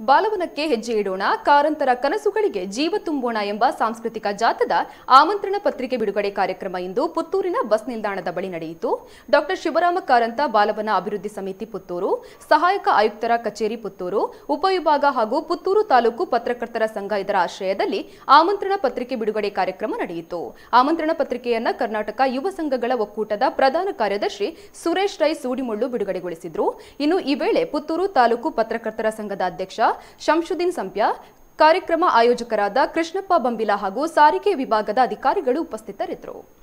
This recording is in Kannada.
ಬಾಲವನಕ್ಕೆ ಹೆಜ್ಜೆ ಇಡೋಣ ಕಾರಂತರ ಕನಸುಗಳಿಗೆ ಜೀವ ತುಂಬೋಣ ಎಂಬ ಸಾಂಸ್ಕೃತಿಕ ಜಾಥದ ಆಮಂತ್ರಣ ಪತ್ರಿಕೆ ಬಿಡುಗಡೆ ಕಾರ್ಯಕ್ರಮ ಇಂದು ಪುತ್ತೂರಿನ ಬಸ್ ನಿಲ್ದಾಣದ ಬಳಿ ನಡೆಯಿತು ಡಾಕ್ಟರ್ ಶಿವರಾಮ ಕಾರಂತ ಬಾಲವನ ಅಭಿವೃದ್ಧಿ ಸಮಿತಿ ಪುತ್ತೂರು ಸಹಾಯಕ ಆಯುಕ್ತರ ಕಚೇರಿ ಪುತ್ತೂರು ಉಪವಿಭಾಗ ಹಾಗೂ ಪುತ್ತೂರು ತಾಲೂಕು ಪತ್ರಕರ್ತರ ಸಂಘ ಇದರ ಆಶ್ರಯದಲ್ಲಿ ಆಮಂತ್ರಣ ಪತ್ರಿಕೆ ಬಿಡುಗಡೆ ಕಾರ್ಯಕ್ರಮ ನಡೆಯಿತು ಆಮಂತ್ರಣ ಪತ್ರಿಕೆಯನ್ನ ಕರ್ನಾಟಕ ಯುವ ಸಂಘಗಳ ಒಕ್ಕೂಟದ ಪ್ರಧಾನ ಕಾರ್ಯದರ್ಶಿ ಸುರೇಶ್ ರೈ ಸೂಡಿಮುಳ್ಳು ಬಿಡುಗಡೆಗೊಳಿಸಿದ್ರು ಇನ್ನು ಈ ವೇಳೆ ಪುತ್ತೂರು ತಾಲೂಕು ಪತ್ರಕರ್ತರ ಸಂಘದ ಅಧ್ಯಕ್ಷ ಶಂಶುದ್ದೀನ್ ಸಂಪ್ಯ ಕಾರ್ಯಕ್ರಮ ಆಯೋಜಕರಾದ ಕೃಷ್ಣಪ್ಪ ಬಂಬಿಲ ಹಾಗೂ ಸಾರಿಗೆ ವಿಭಾಗದ ಅಧಿಕಾರಿಗಳು ಉಪಸ್ಥಿತರಿದ್ದರು